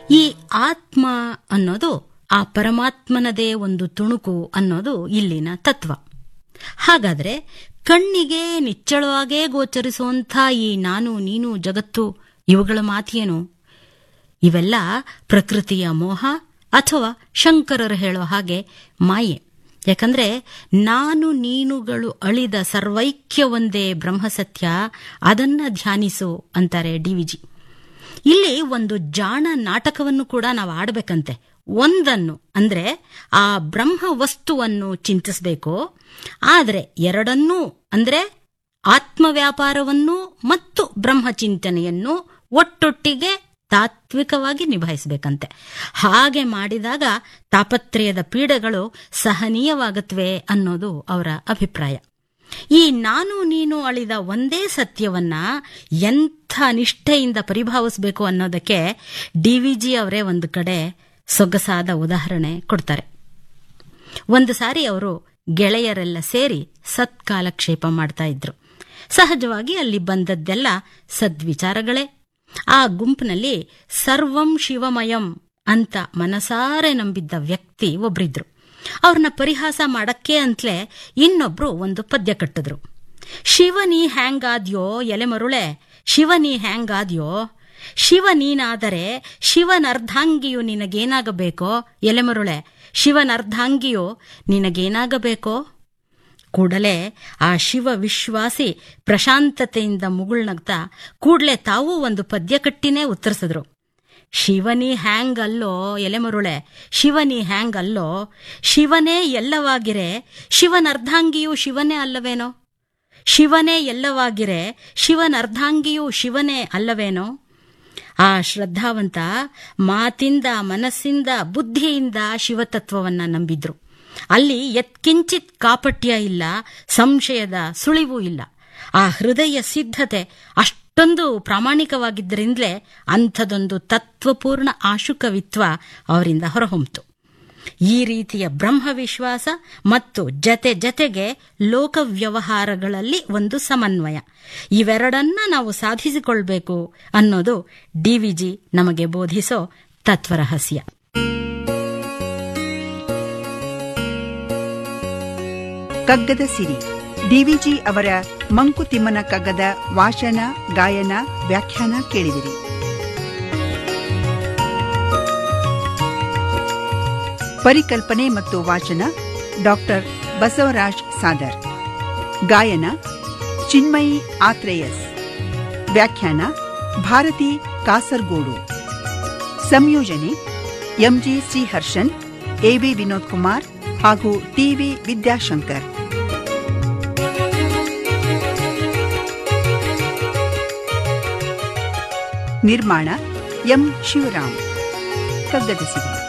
ಈ ಆತ್ಮ ಅನ್ನೋದು ಆ ಪರಮಾತ್ಮನದೇ ಒಂದು ತುಣುಕು ಅನ್ನೋದು ಇಲ್ಲಿನ ತತ್ವ ಹಾಗಾದ್ರೆ ಕಣ್ಣಿಗೆ ನಿಚ್ಚಳವಾಗೇ ಗೋಚರಿಸುವಂಥ ಈ ನಾನು ನೀನು ಜಗತ್ತು ಇವುಗಳ ಮಾತೇನು ಇವೆಲ್ಲ ಪ್ರಕೃತಿಯ ಮೋಹ ಅಥವಾ ಶಂಕರರು ಹೇಳೋ ಹಾಗೆ ಮಾಯೆ ಯಾಕಂದ್ರೆ ನಾನು ನೀನುಗಳು ಅಳಿದ ಸರ್ವೈಕ್ಯ ಒಂದೇ ಬ್ರಹ್ಮಸತ್ಯ ಅದನ್ನ ಧ್ಯಾನಿಸು ಅಂತಾರೆ ಡಿವಿಜಿ ಇಲ್ಲಿ ಒಂದು ಜಾಣ ನಾಟಕವನ್ನು ಕೂಡ ನಾವು ಆಡಬೇಕಂತೆ ಒಂದನ್ನು ಅಂದ್ರೆ ಆ ಬ್ರಹ್ಮ ವಸ್ತುವನ್ನು ಚಿಂತಿಸಬೇಕು ಆದರೆ ಎರಡನ್ನೂ ಅಂದ್ರೆ ಆತ್ಮ ವ್ಯಾಪಾರವನ್ನು ಮತ್ತು ಬ್ರಹ್ಮ ಚಿಂತನೆಯನ್ನು ಒಟ್ಟೊಟ್ಟಿಗೆ ತಾತ್ವಿಕವಾಗಿ ನಿಭಾಯಿಸಬೇಕಂತೆ ಹಾಗೆ ಮಾಡಿದಾಗ ತಾಪತ್ರಯದ ಪೀಡೆಗಳು ಸಹನೀಯವಾಗತ್ವೆ ಅನ್ನೋದು ಅವರ ಅಭಿಪ್ರಾಯ ಈ ನಾನು ನೀನು ಅಳಿದ ಒಂದೇ ಸತ್ಯವನ್ನ ಎಂಥ ನಿಷ್ಠೆಯಿಂದ ಪರಿಭಾವಿಸಬೇಕು ಅನ್ನೋದಕ್ಕೆ ಡಿವಿಜಿ ಅವರೇ ಒಂದು ಕಡೆ ಸೊಗಸಾದ ಉದಾಹರಣೆ ಕೊಡ್ತಾರೆ ಒಂದು ಸಾರಿ ಅವರು ಗೆಳೆಯರೆಲ್ಲ ಸೇರಿ ಸತ್ಕಾಲಕ್ಷೇಪ ಮಾಡ್ತಾ ಇದ್ರು ಸಹಜವಾಗಿ ಅಲ್ಲಿ ಬಂದದ್ದೆಲ್ಲ ಸದ್ವಿಚಾರಗಳೇ ಆ ಗುಂಪಿನಲ್ಲಿ ಸರ್ವಂ ಶಿವಮಯಂ ಅಂತ ಮನಸಾರೆ ನಂಬಿದ್ದ ವ್ಯಕ್ತಿ ಒಬ್ರಿದ್ರು ಅವ್ರನ್ನ ಪರಿಹಾಸ ಮಾಡಕ್ಕೆ ಅಂತಲೇ ಇನ್ನೊಬ್ರು ಒಂದು ಪದ್ಯ ಕಟ್ಟಿದ್ರು ಶಿವನಿ ಹ್ಯಾಂಗಾದ್ಯೋ ಎಲೆಮರುಳೆ ಶಿವನಿ ಹ್ಯಾಂಗಾದ್ಯೋ ಶಿವ ನೀನಾದರೆ ಶಿವನರ್ಧಾಂಗಿಯು ನಿನಗೇನಾಗಬೇಕೋ ಎಲೆಮರುಳೆ ಶಿವನರ್ಧಾಂಗಿಯು ನಿನಗೇನಾಗಬೇಕೋ ಕೂಡಲೇ ಆ ಶಿವ ವಿಶ್ವಾಸಿ ಪ್ರಶಾಂತತೆಯಿಂದ ಮುಗುಳ್ನಗ್ತಾ ಕೂಡ್ಲೆ ತಾವೂ ಒಂದು ಪದ್ಯ ಕಟ್ಟಿನೇ ಉತ್ತರಿಸಿದ್ರು ಶಿವನಿ ಹ್ಯಾಂಗ್ ಅಲ್ಲೋ ಎಲೆಮರುಳೆ ಶಿವನಿ ಹ್ಯಾಂಗ್ ಅಲ್ಲೋ ಶಿವನೇ ಎಲ್ಲವಾಗಿರೆ ಶಿವನರ್ಧಾಂಗಿಯು ಶಿವನೇ ಅಲ್ಲವೇನೋ ಶಿವನೇ ಎಲ್ಲವಾಗಿರೆ ಶಿವನರ್ಧಾಂಗಿಯು ಶಿವನೇ ಅಲ್ಲವೇನೋ ಆ ಶ್ರದ್ಧಾವಂತ ಮಾತಿಂದ ಮನಸ್ಸಿಂದ ಬುದ್ಧಿಯಿಂದ ಶಿವತತ್ವವನ್ನ ನಂಬಿದ್ರು ಅಲ್ಲಿ ಯತ್ಕಿಂಚಿತ್ ಕಾಪಟ್ಯ ಇಲ್ಲ ಸಂಶಯದ ಸುಳಿವೂ ಇಲ್ಲ ಆ ಹೃದಯ ಸಿದ್ಧತೆ ಅಷ್ಟೊಂದು ಪ್ರಾಮಾಣಿಕವಾಗಿದ್ದರಿಂದಲೇ ಅಂಥದೊಂದು ತತ್ವಪೂರ್ಣ ಆಶುಕವಿತ್ವ ಅವರಿಂದ ಹೊರಹೊಮ್ಮಿತು ಈ ರೀತಿಯ ಬ್ರಹ್ಮ ವಿಶ್ವಾಸ ಮತ್ತು ಜತೆ ಜತೆಗೆ ಲೋಕ ವ್ಯವಹಾರಗಳಲ್ಲಿ ಒಂದು ಸಮನ್ವಯ ಇವೆರಡನ್ನ ನಾವು ಸಾಧಿಸಿಕೊಳ್ಬೇಕು ಅನ್ನೋದು ಡಿವಿಜಿ ನಮಗೆ ಬೋಧಿಸೋ ತತ್ವರಹಸ್ಯ ಕಗ್ಗದ ಸಿರಿ ಡಿವಿಜಿ ಅವರ ಮಂಕುತಿಮ್ಮನ ಕಗ್ಗದ ವಾಚನ ಗಾಯನ ವ್ಯಾಖ್ಯಾನ ಕೇಳಿದಿರಿ ಪರಿಕಲ್ಪನೆ ಮತ್ತು ವಾಚನ ಡಾಕ್ಟರ್ ಬಸವರಾಜ್ ಸಾದರ್ ಗಾಯನ ಚಿನ್ಮಯಿ ಆತ್ರೇಯಸ್ ವ್ಯಾಖ್ಯಾನ ಭಾರತಿ ಕಾಸರ್ಗೋಡು ಸಂಯೋಜನೆ ಎಂಜಿ ಶ್ರೀಹರ್ಷನ್ ಎವಿ ವಿನೋದ್ ಕುಮಾರ್ ಹಾಗೂ ಟಿವಿ ವಿದ್ಯಾಶಂಕರ್ ನಿರ್ಮಾಣ ಎಂ ಶಿವರಾಮ್ ಕಗ್ಗದ ಸಿರಿ